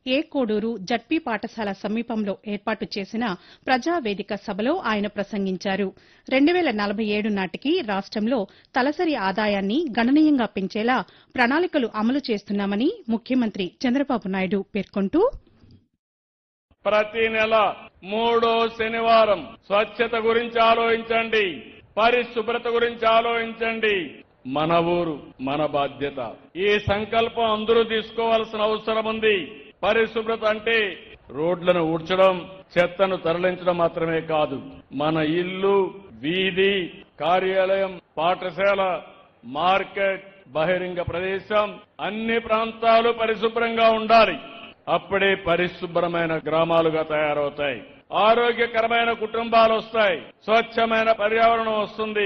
ఏ Koduru ZP పాఠశాల సమీపంలో ఏర్పాటు చేసిన ప్రజావేదిక సభలో ఆయన ప్రసంగించారు రెండు వేల నలభై ఏడు నాటికి రాష్టంలో తలసరి ఆదాయాన్ని గణనీయంగా పెంచేలా ప్రణాళికలు అమలు చేస్తున్నామని ముఖ్యమంత్రి చంద్రబాబు నాయుడు పేర్కొంటూ ప్రతి నెల మూడో శనివారం స్వచ్ఛత గురించి ఆలోచించండి పరిశుభ్రత గురించి ఆలోచించండి మన ఊరు మన బాధ్యత ఈ సంకల్పం అందరూ తీసుకోవాల్సిన అవసరం ఉంది పరిశుభ్రత అంటే రోడ్లను ఊడ్చడం చెత్తను తరలించడం మాత్రమే కాదు మన ఇల్లు వీధి కార్యాలయం పాఠశాల మార్కెట్ బహిరంగ ప్రదేశం అన్ని ప్రాంతాలు పరిశుభ్రంగా ఉండాలి అప్పుడే పరిశుభ్రమైన గ్రామాలుగా తయారవుతాయి ఆరోగ్యకరమైన కుటుంబాలు వస్తాయి స్వచ్ఛమైన పర్యావరణం వస్తుంది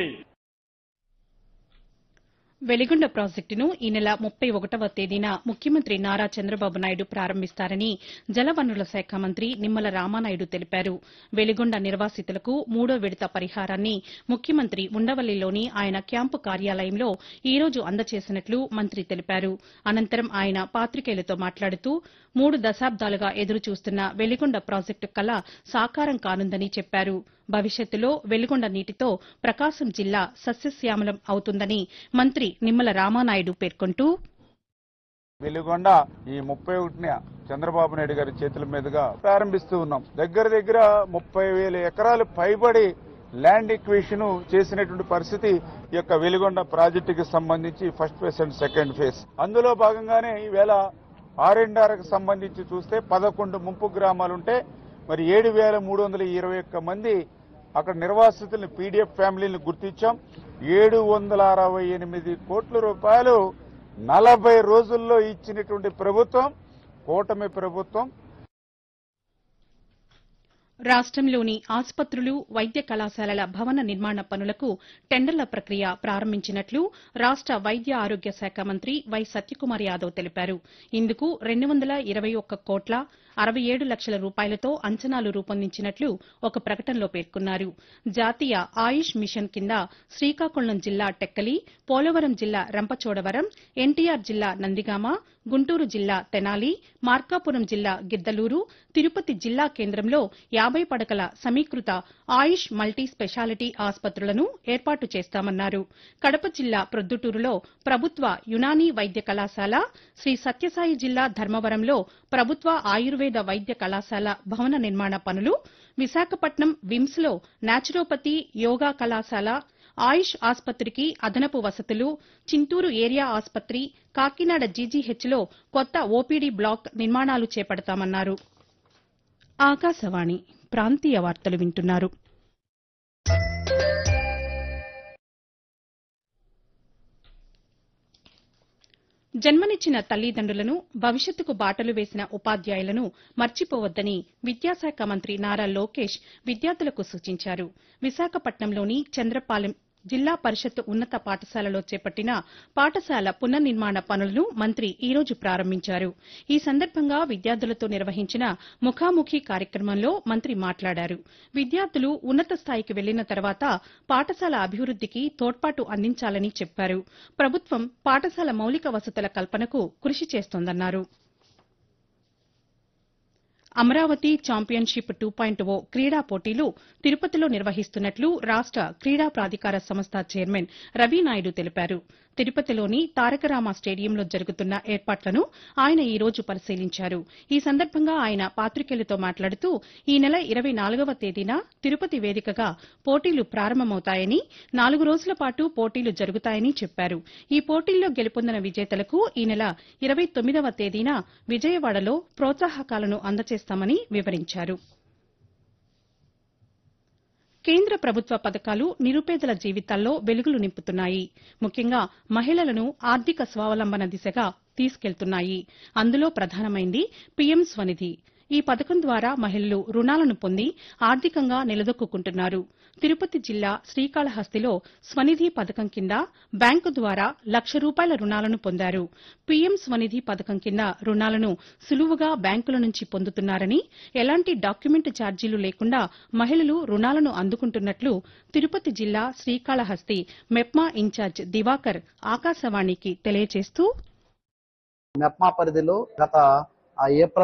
వెలిగొండ ప్రాజెక్టును ఈ నెల ముప్పై ఒకటవ తేదీన ముఖ్యమంత్రి నారా చంద్రబాబు నాయుడు ప్రారంభిస్తారని జలవనరుల శాఖ మంత్రి నిమ్మల రామానాయుడు తెలిపారు వెలిగొండ నిర్వాసితులకు మూడో విడత పరిహారాన్ని ముఖ్యమంత్రి ఉండవల్లిలోని ఆయన క్యాంపు కార్యాలయంలో ఈ రోజు అందజేసినట్లు మంత్రి తెలిపారు అనంతరం ఆయన పాతికేయులతో మాట్లాడుతూ మూడు దశాబ్దాలుగా ఎదురుచూస్తున్న వెలిగొండ ప్రాజెక్టు కల సాకారం కానుందని చెప్పారు భవిష్యత్తులో వెలిగొండ నీటితో ప్రకాశం జిల్లా సస్యశ్యామలం అవుతుందని మంత్రి నిమ్మల రామానాయుడు పేర్కొంటూ వెలుగొండ ఈ ముప్పై ఒకటిన చంద్రబాబు నాయుడు గారి చేతుల మీదుగా ప్రారంభిస్తూ ఉన్నాం దగ్గర దగ్గర ముప్పై వేల ఎకరాలు పైబడి ల్యాండ్ ఎక్వేషన్ చేసినటువంటి పరిస్థితి ఈ యొక్క వెలుగొండ ప్రాజెక్టుకి సంబంధించి first phase and second phase అందులో భాగంగానే ఈవేళ ఆర్ఎండ్ఆర్కి సంబంధించి చూస్తే పదకొండు ముంపు గ్రామాలుంటే మరి ఏడు వేల మూడు వందల ఇరవై ఒక్క మంది అక్కడ నిర్వాసితుల్ని పీడీఎఫ్ ఫ్యామిలీని గుర్తించాం ఏడు వందల అరవై ఎనిమిది కోట్ల రూపాయలు నలభై రోజుల్లో ఇచ్చినటువంటి ప్రభుత్వం కూటమి ప్రభుత్వం రాష్టంలోని ఆసుపత్రులు వైద్య కళాశాలల భవన నిర్మాణ పనులకు టెండర్ల ప్రక్రియ ప్రారంభించినట్లు రాష్ట వైద్య ఆరోగ్య శాఖ మంత్రి వై సత్యకుమార్ యాదవ్ తెలిపారు ఇందుకు రెండు వందల ఇరవై ఒక్క కోట్ల అరవై ఏడు లక్షల రూపాయలతో అంచనాలు రూపొందించినట్లు ఒక ప్రకటనలో పేర్కొన్నారు జాతీయ ఆయుష్ మిషన్ కింద శ్రీకాకుళం జిల్లా టెక్కలి పోలవరం జిల్లా రంపచోడవరం ఎన్టీఆర్ జిల్లా నందిగామ గుంటూరు జిల్లా తెనాలి మార్కాపురం జిల్లా గిద్దలూరు తిరుపతి జిల్లా కేంద్రంలో యాబై పడకల సమీకృత ఆయుష్ మల్టీ స్పెషాలిటీ ఆసుపత్రులను ఏర్పాటు చేస్తామన్నారు కడప జిల్లా ప్రొద్దుటూరులో ప్రభుత్వ యునానీ వైద్య కళాశాల శ్రీ సత్యసాయి జిల్లా ధర్మవరంలో ప్రభుత్వ ఆయుర్వేద వైద్య కళాశాల భవన నిర్మాణ పనులు విశాఖపట్నం విమ్స్ లో నాచురోపతి యోగా కళాశాల ఆయుష్ ఆసుపత్రికి అదనపు వసతులు చింతూరు ఏరియా ఆసుపత్రి కాకినాడ జీజీహెచ్లో కొత్త ఓపీడీ బ్లాక్ నిర్మాణాలు చేపడతామన్నారు ఆకాశవాణి ప్రాంతీయ వార్తలు వింటున్నారు జన్మనిచ్చిన తల్లిదండ్రులను భవిష్యత్తుకు బాటలు వేసిన ఉపాధ్యాయులను మర్చిపోవద్దని విద్యాశాఖ మంత్రి నారా లోకేష్ విద్యార్థులకు సూచించారు విశాఖపట్నంలోని చంద్రపాలెం జిల్లా పరిషత్ ఉన్నత పాఠశాలలో చేపట్టిన పాఠశాల పునర్నిర్మాణ పనులను మంత్రి ఈ రోజు ప్రారంభించారు ఈ సందర్భంగా విద్యార్థులతో నిర్వహించిన ముఖాముఖి కార్యక్రమంలో మంత్రి మాట్లాడారు విద్యార్థులు ఉన్నత స్థాయికి వెళ్లిన తర్వాత పాఠశాల అభివృద్దికి తోడ్పాటు అందించాలని చెప్పారు ప్రభుత్వం పాఠశాల మౌలిక వసతుల కల్పనకు కృషి చేస్తోందన్నారు Amaravati championship two point O క్రీడా పోటీలు తిరుపతిలో నిర్వహిస్తున్నట్లు రాష్ట క్రీడా ప్రాధికార సంస్థ చైర్మన్ రవినాయుడు తెలిపారు తిరుపతిలోని తారకరామ స్టేడియంలో జరుగుతున్న ఏర్పాట్లను ఆయన ఈ రోజు పరిశీలించారు ఈ సందర్భంగా ఆయన పాతికేయులతో మాట్లాడుతూ ఈ నెల ఇరవై నాలుగవ తేదీన తిరుపతి వేదికగా పోటీలు ప్రారంభమవుతాయని నాలుగు రోజుల పాటు పోటీలు జరుగుతాయని చెప్పారు ఈ పోటీల్లో గెలుపొందిన విజేతలకు ఈ నెల ఇరవై తొమ్మిదవ తేదీన విజయవాడలో ప్రోత్సాహకాలను అందజేస్తామని వివరించారు కేంద్ర ప్రభుత్వ పథకాలు నిరుపేదల జీవితాల్లో వెలుగులు నింపుతున్నాయి ముఖ్యంగా మహిళలను ఆర్థిక స్వావలంబన దిశగా తీసుకెళ్తున్నాయి అందులో ప్రధానమైంది పీఎం స్వనిధి ఈ పథకం ద్వారా మహిళలు రుణాలను పొంది ఆర్థికంగా నిలదొక్కుంటున్నారు తిరుపతి జిల్లా శ్రీకాళహస్తిలో స్వనిధి పథకం కింద బ్యాంకు ద్వారా లక్ష రూపాయల రుణాలను పొందారు పీఎం స్వనిధి పథకం కింద రుణాలను సులువుగా బ్యాంకుల నుంచి పొందుతున్నారని ఎలాంటి డాక్యుమెంట్ ఛార్జీలు లేకుండా మహిళలు రుణాలను అందుకుంటున్నట్లు తిరుపతి జిల్లా శ్రీకాళహస్తి మెప్మా ఇన్ఛార్జ్ దివాకర్ ఆకాశవాణికి తెలియజేస్తూ మెప్మా పరిధిలో గత ఆ ఏప్రిల్